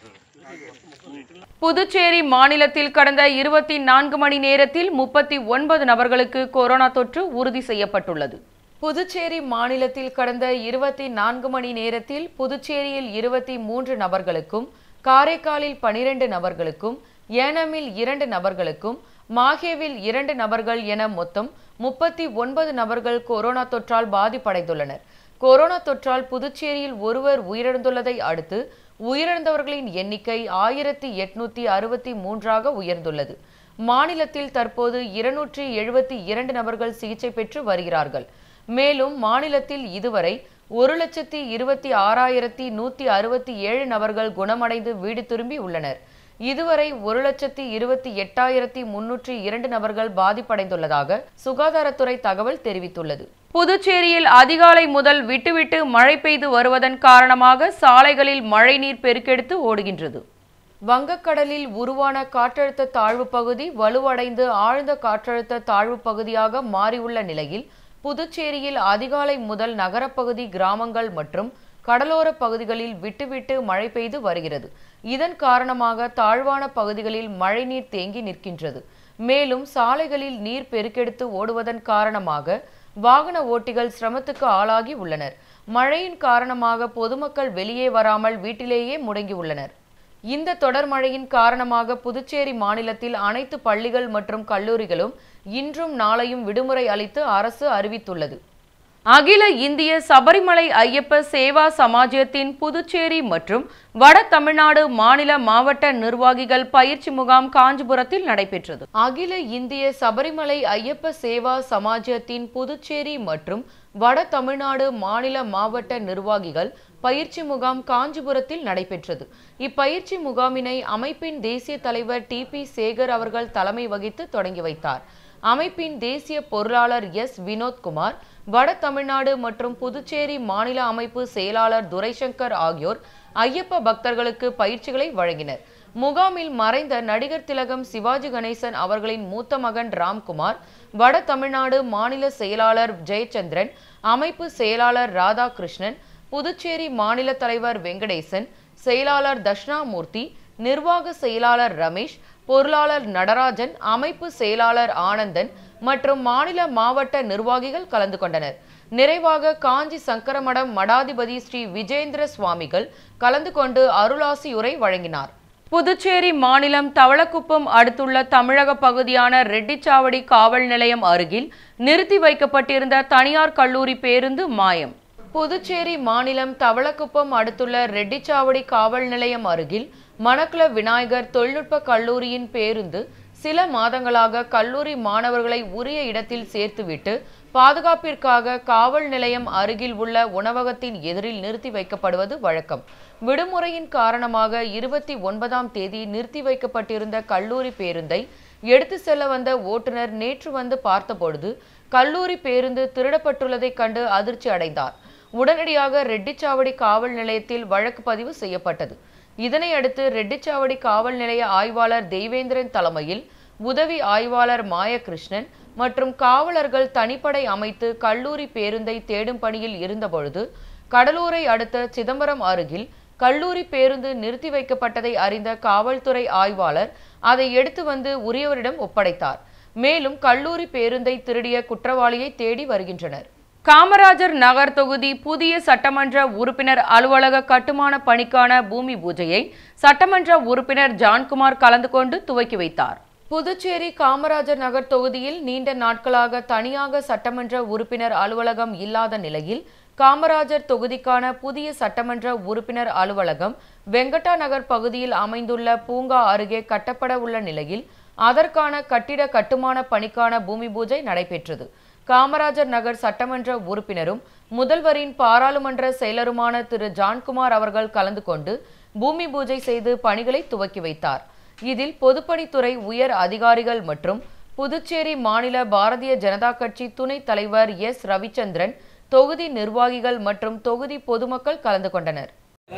புதுச்சேரி மாநிலத்தில் கடந்த இருபத்தி நான்கு மணி நேரத்தில் முப்பத்தி ஒன்பது நபர்களுக்கு கொரோனா தொற்று உறுதி செய்யப்பட்டுள்ளது புதுச்சேரி மாநிலத்தில் கடந்த இருபத்தி நான்கு மணி நேரத்தில் புதுச்சேரியில் இருபத்தி மூன்று நபர்களுக்கும் காரைக்காலில் பனிரெண்டு நபர்களுக்கும் ஏனமில் இரண்டு நபர்களுக்கும் மாஹேவில் இரண்டு நபர்கள் என மொத்தம் முப்பத்தி ஒன்பது நபர்கள் கொரோனா தொற்றால் பாதிப்படைந்துள்ளனர் கொரோனா தொற்றால் புதுச்சேரியில் ஒருவர் உயிரிழந்துள்ளதை அடுத்து உயிரிழந்தவர்களின் எண்ணிக்கை ஆயிரத்தி எட்நூத்தி அறுபத்தி மூன்றாக உயர்ந்துள்ளது மாநிலத்தில் தற்போது இருநூற்றி எழுபத்தி இரண்டு நபர்கள் சிகிச்சை பெற்று வருகிறார்கள் மேலும் மாநிலத்தில் இதுவரை ஒரு லட்சத்தி இருபத்தி ஆறாயிரத்தி நூத்தி அறுபத்தி ஏழு நபர்கள் குணமடைந்து வீடு திரும்பி உள்ளனர் இதுவரை ஒரு லட்சத்தி இருபத்தி எட்டாயிரத்தி முன்னூற்றி இரண்டு நபர்கள் பாதிப்படைந்துள்ளதாக சுகாதாரத்துறை தகவல் தெரிவித்துள்ளது புதுச்சேரியில் அதிகாலை முதல் விட்டுவிட்டு மழை பெய்து வருவதன் காரணமாக சாலைகளில் மழைநீர் பெருக்கெடுத்து ஓடுகின்றது வங்கக்கடலில் உருவான காற்றழுத்த தாழ்வு பகுதி வலுவடைந்து ஆழ்ந்த காற்றழுத்த தாழ்வு பகுதியாக மாறியுள்ள நிலையில் புதுச்சேரியில் அதிகாலை முதல் நகரப்பகுதி கிராமங்கள் மற்றும் கடலோர பகுதிகளில் விட்டுவிட்டு மழை பெய்து வருகிறது இதன் காரணமாக தாழ்வான பகுதிகளில் மழைநீர் தேங்கி நிற்கின்றது மேலும் சாலைகளில் நீர் பெருக்கெடுத்து ஓடுவதன் காரணமாக வாகன ஓட்டிகள் சிரமத்துக்கு ஆளாகி உள்ளனர் மழையின் காரணமாக பொதுமக்கள் வெளியே வராமல் வீட்டிலேயே முடங்கி உள்ளனர் இந்த தொடர் மழையின் காரணமாக புதுச்சேரி மாநிலத்தில் அனைத்து பள்ளிகள் மற்றும் கல்லூரிகளும் இன்றும் நாளையும் விடுமுறை அளித்து அரசு அறிவித்துள்ளது அகில இந்திய சபரிமலை ஐயப்ப சேவா சமாஜத்தின் புதுச்சேரி மற்றும் வட தமிழ்நாடு மாநில மாவட்ட நிர்வாகிகள் பயிற்சி முகாம் காஞ்சிபுரத்தில் நடைபெற்றது அகில இந்திய சபரிமலை ஐயப்ப சேவா சமாஜத்தின் புதுச்சேரி மற்றும் வட தமிழ்நாடு மாநில மாவட்ட நிர்வாகிகள் பயிற்சி முகாம் காஞ்சிபுரத்தில் நடைபெற்றது இப்பயிற்சி முகாமினை அமைப்பின் தேசிய தலைவர் டி பி சேகர் அவர்கள் தலைமை வகித்து தொடங்கி வைத்தார் அமைப்பின் தேசிய பொருளாளர் எஸ் வினோத்குமார் வட தமிழ்நாடு மற்றும் புதுச்சேரி மாநில அமைப்பு செயலாளர் துரைசங்கர் ஆகியோர் ஐயப்ப பக்தர்களுக்கு பயிற்சிகளை வழங்கினர் முகாமில் மறைந்த நடிகர் திலகம் சிவாஜி கணேசன் அவர்களின் மூத்த மகன் ராம்குமார் வட தமிழ்நாடு மாநில செயலாளர் ஜெயச்சந்திரன் அமைப்பு செயலாளர் ராதாகிருஷ்ணன் புதுச்சேரி மாநில தலைவர் வெங்கடேசன் செயலாளர் தட்சிணாமூர்த்தி நிர்வாக செயலாளர் ரமேஷ் பொருளாளர் நடராஜன் அமைப்பு செயலாளர் ஆனந்தன் மற்றும் மாநில மாவட்ட நிர்வாகிகள் கலந்து கொண்டனர் நிறைவாக காஞ்சி சங்கரமடம் மடாதிபதி ஸ்ரீ விஜேந்திர சுவாமிகள் கலந்து கொண்டு அருளாசியுரை வழங்கினார் புதுச்சேரி மாநிலம் தவளக்குப்பம் அடுத்துள்ள தமிழக பகுதியான ரெட்டிச்சாவடி காவல் நிலையம் அருகில் நிறுத்தி வைக்கப்பட்டிருந்த தனியார் கல்லூரி பேருந்து மாயம் புதுச்சேரி மாநிலம் தவளக்குப்பம் அடுத்துள்ள ரெட்டிச்சாவடி காவல் நிலையம் அருகில் மணக்குள விநாயகர் தொழில்நுட்ப கல்லூரியின் பேருந்து சில மாதங்களாக கல்லூரி மாணவர்களை உரிய இடத்தில் சேர்த்துவிட்டு பாதுகாப்பிற்காக காவல் நிலையம் அருகில் உள்ள உணவகத்தின் எதிரில் நிறுத்தி வைக்கப்படுவது வழக்கம் விடுமுறையின் காரணமாக இருபத்தி ஒன்பதாம் தேதி நிறுத்தி வைக்கப்பட்டிருந்த கல்லூரி பேருந்தை எடுத்து செல்ல வந்த ஓட்டுநர் நேற்று வந்து பார்த்தபொழுது கல்லூரி பேருந்து திருடப்பட்டுள்ளதைக் கண்டு அதிர்ச்சி அடைந்தார் உடனடியாக ரெட்டிச்சாவடி காவல் நிலையத்தில் வழக்கு பதிவு செய்யப்பட்டது இதனை அடுத்து ரெட்டிச்சாவடி காவல் நிலைய ஆய்வாளர் தெய்வேந்திரன் தலைமையில் உதவி ஆய்வாளர் மாயகிருஷ்ணன் மற்றும் காவலர்கள் தனிப்படை அமைத்து கல்லூரி பேருந்தை தேடும் பணியில் இருந்தபொழுது கடலூரை அடுத்த சிதம்பரம் அருகில் கல்லூரி பேருந்து நிறுத்தி வைக்கப்பட்டதை அறிந்த காவல்துறை ஆய்வாளர் அதை எடுத்து வந்து உரியவரிடம் ஒப்படைத்தார் மேலும் கல்லூரி பேருந்தை திருடிய குற்றவாளியை தேடி வருகின்றனர் காமராஜர் நகர் தொகுதி புதிய சட்டமன்ற உறுப்பினர் அலுவலக கட்டுமான பணிக்கான பூமி பூஜையை சட்டமன்ற உறுப்பினர் ஜான்குமார் கலந்து கொண்டு துவக்கி வைத்தார் புதுச்சேரி காமராஜர் நகர் தொகுதியில் நீண்ட நாட்களாக தனியாக சட்டமன்ற உறுப்பினர் அலுவலகம் இல்லாத நிலையில் காமராஜர் தொகுதிக்கான புதிய சட்டமன்ற உறுப்பினர் அலுவலகம் வெங்கடா நகர் பகுதியில் அமைந்துள்ள பூங்கா அருகே கட்டப்பட உள்ள நிலையில் அதற்கான கட்டிட கட்டுமான பணிக்கான பூமி பூஜை நடைபெற்றது காமராஜர் நகர் சட்டமன்ற உறுப்பினரும் முதல்வரின் பாராளுமன்ற செயலருமான திரு ஜான்குமார் அவர்கள் கலந்து கொண்டு பூமி பூஜை செய்து பணிகளை துவக்கி வைத்தார் இதில் பொதுப்பணித்துறை உயர் அதிகாரிகள் மற்றும் புதுச்சேரி மாநில பாரதிய ஜனதா கட்சி துணைத் தலைவர் எஸ் ரவிச்சந்திரன் தொகுதி நிர்வாகிகள் மற்றும் தொகுதி பொதுமக்கள் கலந்து கொண்டனர்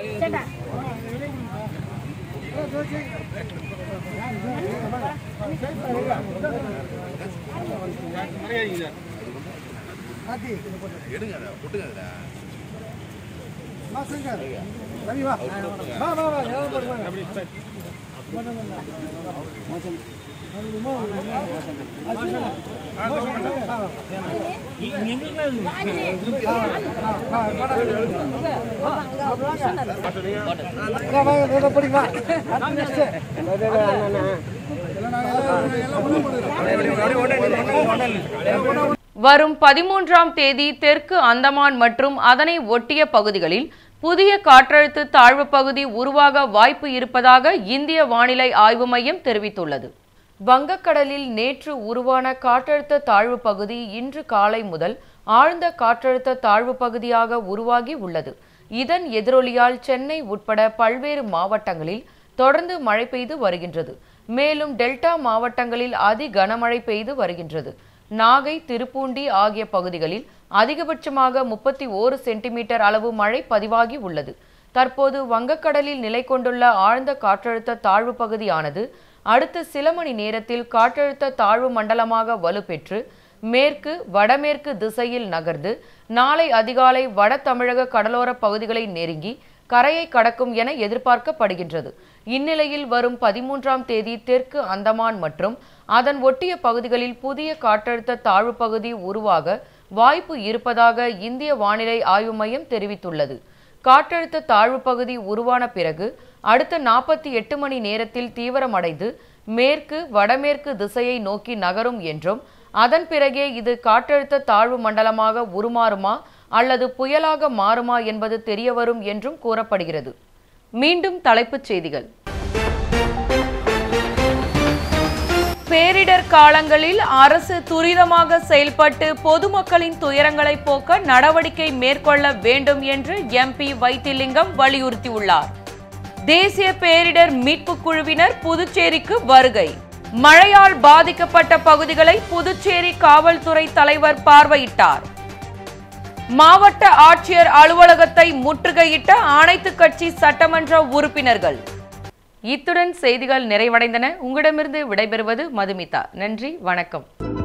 வரும் பதிமூன்றாம் தேதி தெற்கு அந்தமான் மற்றும் அதனை ஒட்டிய பகுதிகளில் புதிய காற்றழுத்த தாழ்வு பகுதி உருவாக வாய்ப்பு இருப்பதாக இந்திய வானிலை ஆய்வு மையம் தெரிவித்துள்ளது வங்கக்கடலில் நேற்று உருவான காற்றழுத்த தாழ்வு பகுதி இன்று காலை முதல் ஆழ்ந்த காற்றழுத்த தாழ்வு பகுதியாக உருவாகி உள்ளது இதன் எதிரொலியால் சென்னை உட்பட பல்வேறு மாவட்டங்களில் தொடர்ந்து மழை பெய்து வருகின்றது மேலும் டெல்டா மாவட்டங்களில் அதி கனமழை பெய்து வருகின்றது நாகை திருப்பூண்டி ஆகிய பகுதிகளில் அதிகபட்சமாக முப்பத்தி ஓரு சென்டிமீட்டர் அளவு மழை பதிவாகி உள்ளது தற்போது வங்கக்கடலில் நிலை கொண்டுள்ள ஆழ்ந்த காற்றழுத்த தாழ்வு பகுதியானது அடுத்த சில மணி நேரத்தில் காற்றழுத்த தாழ்வு மண்டலமாக வலுப்பெற்று மேற்கு வடமேற்கு திசையில் நகர்ந்து நாளை அதிகாலை வட தமிழக கடலோர பகுதிகளை நெருங்கி கரையை கடக்கும் என எதிர்பார்க்கப்படுகின்றது இந்நிலையில் வரும் பதிமூன்றாம் தேதி தெற்கு அந்தமான் மற்றும் அதன் ஒட்டிய பகுதிகளில் புதிய காற்றழுத்த தாழ்வு பகுதி உருவாக வாய்ப்பு இருப்பதாக இந்திய வானிலை ஆய்வு மையம் தெரிவித்துள்ளது காற்றழுத்த தாழ்வு பகுதி உருவான பிறகு அடுத்த நாற்பத்தி எட்டு மணி நேரத்தில் தீவிரமடைந்து மேற்கு வடமேற்கு திசையை நோக்கி நகரும் என்றும் அதன் பிறகே இது காற்றழுத்த தாழ்வு மண்டலமாக உருமாறுமா அல்லது புயலாக மாறுமா என்பது தெரியவரும் என்றும் கூறப்படுகிறது மீண்டும் தலைப்புச் செய்திகள் பேரிடர் காலங்களில் அரசு துரிதமாக செயல்பட்டு பொதுமக்களின் துயரங்களை போக்க நடவடிக்கை மேற்கொள்ள வேண்டும் என்று எம்பி வைத்திலிங்கம் வலியுறுத்தியுள்ளார் தேசிய பேரிடர் மீட்பு குழுவினர் புதுச்சேரிக்கு வருகை மழையால் பாதிக்கப்பட்ட பகுதிகளை புதுச்சேரி காவல்துறை தலைவர் பார்வையிட்டார் மாவட்ட ஆட்சியர் அலுவலகத்தை முற்றுகையிட்ட அனைத்து கட்சி சட்டமன்ற உறுப்பினர்கள் இத்துடன் செய்திகள் நிறைவடைந்தன உங்களிடமிருந்து விடைபெறுவது மதுமிதா நன்றி வணக்கம்